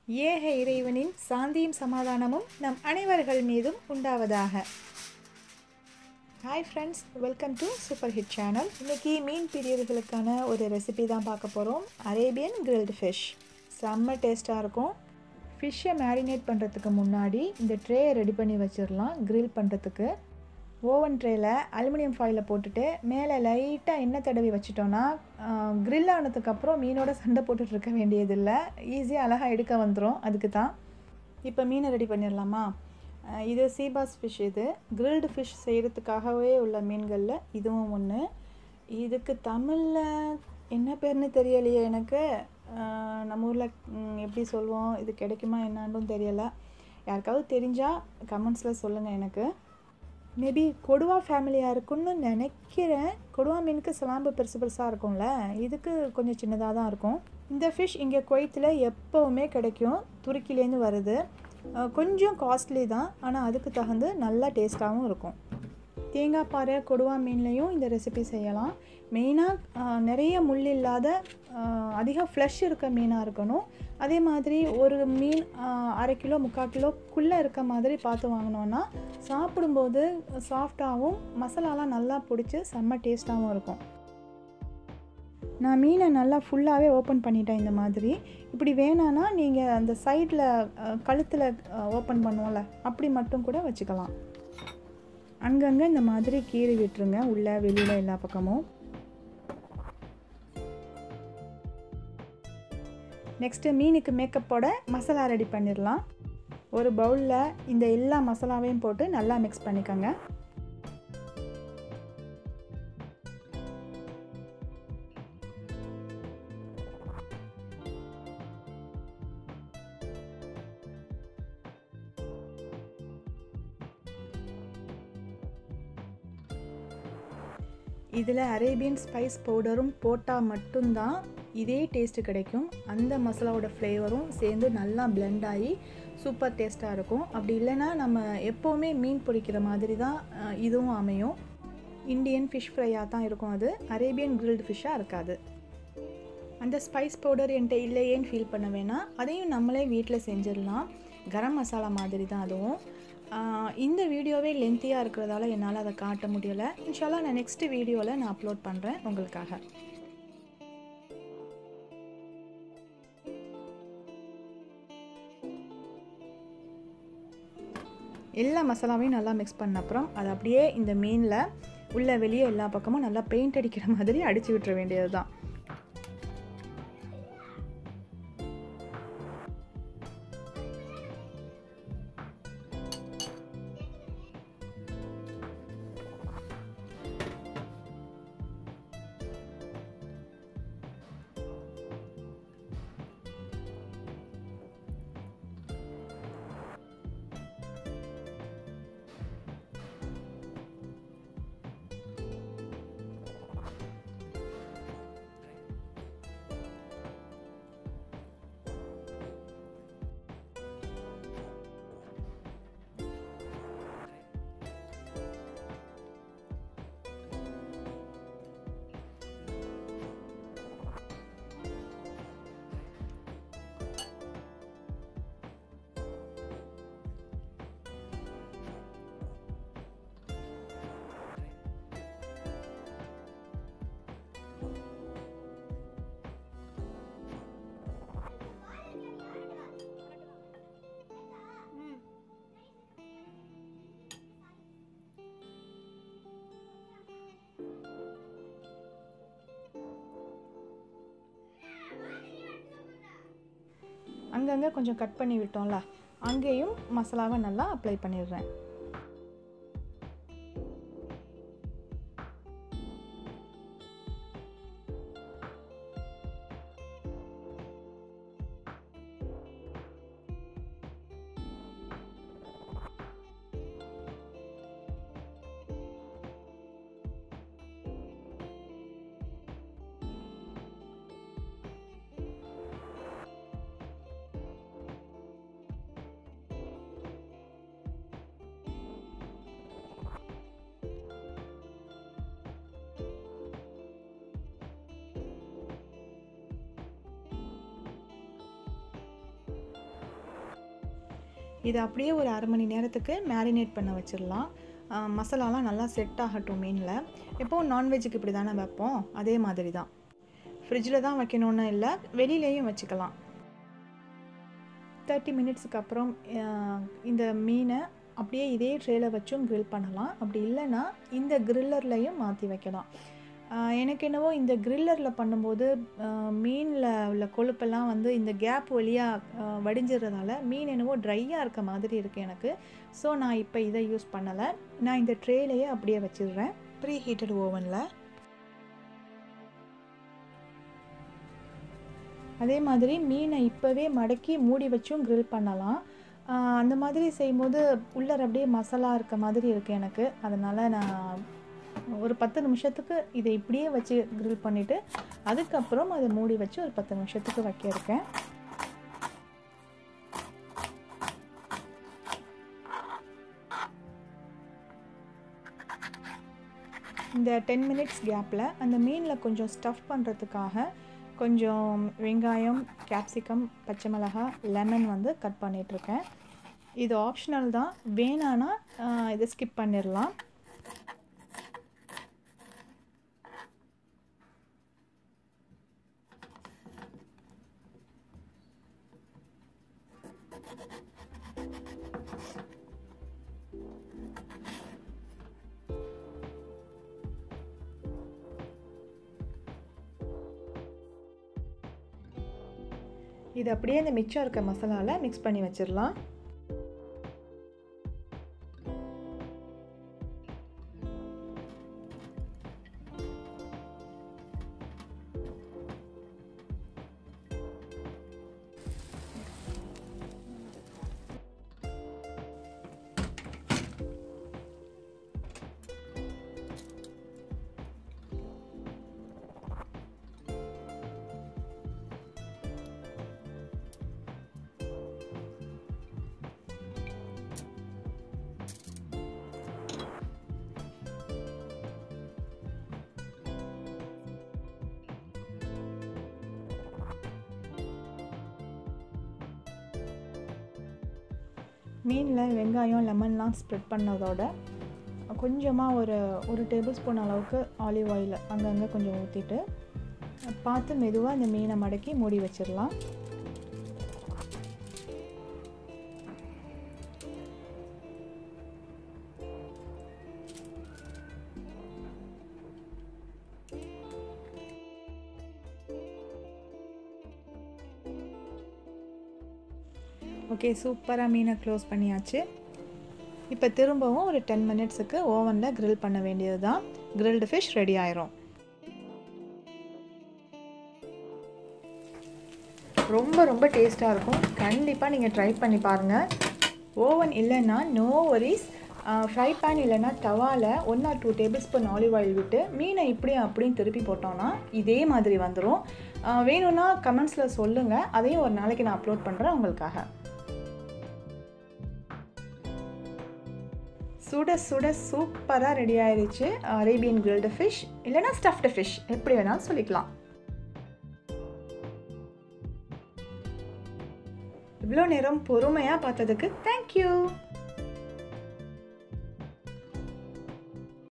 ஏக இறைவனின் சாந்தியும் சமாதானமும் நம் அனைவர்கள் மீதும் உண்டாவதாக hi friends welcome to super hit channel இன்றைக்கி மீன் பிரியர்களுக்கான ஒரு ரெசிபி தான் பார்க்க போகிறோம் அரேபியன் கிரில்டு ஃபிஷ் செம்ம டேஸ்ட்டாக இருக்கும் ஃபிஷ்ஷை மேரினேட் பண்ணுறதுக்கு முன்னாடி இந்த ட்ரேயை ரெடி பண்ணி வச்சிடலாம் grill பண்ணுறதுக்கு ஓவன் ட்ரேயில் அலுமினியம் ஃபாயிலில் போட்டுட்டு மேலே லைட்டாக எண்ணெய் தடவி வச்சிட்டோன்னா grill ஆனதுக்கப்புறம் மீனோட சண்டை போட்டுட்டு இருக்க வேண்டியதில்லை ஈஸியாக அழகாக எடுக்க வந்துடும் அதுக்கு தான் இப்போ மீனை ரெடி பண்ணிடலாமா அஹ் இது சீபாஸ் ஃபிஷ் இது கிரில்டு ஃபிஷ் செய்கிறதுக்காகவே உள்ள மீன்களில் இதுவும் ஒன்று இதுக்கு தமிழில் என்ன பேர்னு தெரியலையே எனக்கு அஹ் நம்ம ஊரில் எப்படி சொல்லுவோம் இது கிடைக்குமா என்னான்னும் தெரியலை யாருக்காவது தெரிஞ்சால் கமெண்ட்ஸில் சொல்லுங்கள் எனக்கு மேபி கொடுவா ஃபேமிலியாக இருக்குன்னு நினைக்கிறேன் கொடுவா மீனுக்கு சிலாம்பு பெருசு பெருசாக இருக்கும்ல இதுக்கு கொஞ்சம் சின்னதாக தான் இருக்கும் இந்த ஃபிஷ் இங்கே குவைத்தில் எப்போவுமே கிடைக்கும் துருக்கிலேருந்து வருது அஹ் கொஞ்சம் காஸ்ட்லி தான் ஆனால் அதுக்கு தகுந்து நல்லா டேஸ்ட்டாகவும் இருக்கும் தேங்காய் பாறை கொடுவா மீன்லேயும் இந்த ரெசிபி செய்யலாம் மெயினாக நிறைய முள் இல்லாத அஹ், அதிக ஃப்ளஷ் இருக்க மீனாக இருக்கணும் அதே மாதிரி ஒரு மீன் அஹ், அரை கிலோ முக்கால் கிலோக்குள்ளே இருக்க மாதிரி பார்த்து வாங்கினோன்னா சாப்பிடும்போது சாஃப்டாகவும் மசாலாலாம் நல்லா பிடிச்சி செம்ம டேஸ்ட்டாகவும் இருக்கும் நான் மீனை நல்லா ஃபுல்லாகவே ஓப்பன் பண்ணிட்டேன் இந்த மாதிரி இப்படி வேணான்னா நீங்கள் அந்த சைடில் கழுத்தில் ஓப்பன் பண்ணுவோம்ல அப்படி மட்டும் கூட வச்சுக்கலாம் அங்கங்கே இந்த மாதிரி கீறி விட்டுருங்க உள்ளே வெளியில் எல்லா பக்கமும் நெக்ஸ்ட்டு மீனுக்கு மேக்கப்போட மசாலா ரெடி பண்ணிடலாம் ஒரு பவுலில் இந்த எல்லா மசாலாவையும் போட்டு நல்லா மிக்ஸ் பண்ணிக்கோங்க இதில் அரேபியன் ஸ்பைஸ் பவுடரும் போட்டால் மட்டும்தான் இதே டேஸ்ட்டு கிடைக்கும் அந்த மசாலாவோட ஃப்ளேவரும் சேர்ந்து நல்லா blend ஆகி சூப்பர் டேஸ்ட்டாக இருக்கும் அப்படி இல்லைன்னா நம்ம எப்போவுமே மீன் பொரிக்கிற மாதிரி தான் அஹ், இதுவும் அமையும் இந்தியன் ஃபிஷ் ஃப்ரையாக தான் இருக்கும் அது அரேபியன் கிரில்டு ஃபிஷ்ஷாக இருக்காது அந்த ஸ்பைஸ் பவுடர் என்கிட்ட இல்லையேன்னு ஃபீல் பண்ண வேணாம் அதையும் நம்மளே வீட்டில் செஞ்சிடலாம் கரம் மசாலா மாதிரி தான் அதுவும் ஆஹ் இந்த வீடியோவே லென்த்தியாக இருக்கிறதால என்னால் அதை காட்ட முடியலை இன்ஷால்லா நான் நெக்ஸ்ட் வீடியோவில் நான் அப்லோட் பண்ணுறேன் உங்களுக்காக எல்லா மசாலாவையும் நல்லா மிக்ஸ் பண்ண அப்புறம் அது அப்படியே இந்த மீனில் உள்ள வெளியே எல்லா பக்கமும் நல்லா பெயிண்ட் அடிக்கிற மாதிரி அடித்து விட்டுற வேண்டியது தான் அங்கங்கே கொஞ்சம் கட் பண்ணி விட்டோம்ல அங்கேயும் மசாலாவை நல்லா அப்ளை பண்ணிடுறேன் இதை அப்படியே ஒரு அரை மணி நேரத்துக்கு மேரினேட் பண்ண வச்சிடலாம் மசாலாலாம் நல்லா செட் ஆகட்டும் மீனில் எப்போவும் நான்வெஜ்ஜுக்கு இப்படி தானே வைப்போம் அதே மாதிரி தான் ஃப்ரிட்ஜில் தான் வைக்கணுன்னு இல்லை வெளியிலேயும் வச்சுக்கலாம் தேர்ட்டி மினிட்ஸுக்கு அப்புறம் இந்த மீனை அப்படியே இதே ட்ரேயில் வச்சும் க்ரில் பண்ணலாம் அப்படி இல்லைன்னா இந்த க்ரில்லர்லையும் மாற்றி வைக்கலாம் எனக்கு என்னவோ இந்த க்ரில்லரில் பண்ணும்போது மீனில் உள்ள கொழுப்பெல்லாம் வந்து இந்த கேப் வழியாக வடிஞ்சிடுறதால மீன் என்னவோ ட்ரையாக இருக்க மாதிரி இருக்குது எனக்கு ஸோ நான் இப்போ இதை யூஸ் பண்ணலை நான் இந்த ட்ரேலையே அப்படியே வச்சிடுறேன் ப்ரீ ஹீட்டட் ஓவனில் அதே மாதிரி மீனை இப்போவே மடக்கி மூடி வச்சும் க்ரில் பண்ணலாம் அந்த மாதிரி செய்யும்போது உள்ளர அப்படியே மசாலா இருக்க மாதிரி இருக்குது எனக்கு அதனால் நான் ஒரு பத்து நிமிஷத்துக்கு இதை இப்படியே வச்சு க்ரில் பண்ணிவிட்டு அதுக்கப்புறம் அதை மூடி வச்சு ஒரு பத்து நிமிஷத்துக்கு வைக்க இருக்கேன் இந்த டென் மினிட்ஸ் கேப்பில் அந்த மீனில் கொஞ்சம் ஸ்டஃப் பண்ணுறதுக்காக கொஞ்சம் வெங்காயம் கேப்சிகம் பச்சை மிளகாய் லெமன் வந்து கட் பண்ணிகிட்ருக்கேன் இது ஆப்ஷனல் தான் வேணான்னா இதை ஸ்கிப் பண்ணிடலாம் இது அப்படியே இந்த மிச்சம் இருக்க மசாலாவில் மிக்ஸ் பண்ணி வச்சிடலாம் மீனில் வெங்காயம் லெமன்லாம் ஸ்ப்ரெட் பண்ணதோட கொஞ்சமாக ஒரு ஒரு டேபிள் ஸ்பூன் அளவுக்கு ஆலிவ் ஆயில் அங்கங்கே கொஞ்சம் ஊற்றிட்டு பார்த்து மெதுவாக இந்த மீனை மடக்கி மூடி வச்சிடலாம் ஓகே சூப்பராக மீனை க்ளோஸ் பண்ணியாச்சு இப்போ திரும்பவும் ஒரு டென் மினிட்ஸுக்கு ஓவனில் க்ரில் பண்ண வேண்டியது தான் க்ரில்டு ஃபிஷ் ரெடி ஆயிரும் ரொம்ப ரொம்ப டேஸ்ட்டாக இருக்கும் கண்டிப்பாக நீங்கள் ட்ரை பண்ணி பாருங்கள் ஓவன் இல்லைன்னா நோ வரிஸ் ஃப்ரை பேன் இல்லைன்னா தவாவில் one or two table spoon olive oil விட்டு மீனை இப்படியும் அப்படியும் திருப்பி போட்டோன்னா இதே மாதிரி வந்துடும் வேணும்னா கமெண்ட்ஸில் சொல்லுங்கள் அதையும் ஒரு நாளைக்கு நான் அப்லோட் பண்ணுறேன் உங்களுக்காக சுட சுட சூப்பராக ரெடி ஆயிடுச்சு அரேபியன் கிரில்டு ஃபிஷ் இல்லைனா ஸ்டஃப்டு ஃபிஷ் எப்படி வேணாலும் சொல்லிக்கலாம் இவ்வளோ நேரம் பொறுமையாக பார்த்ததுக்கு தேங்க்யூ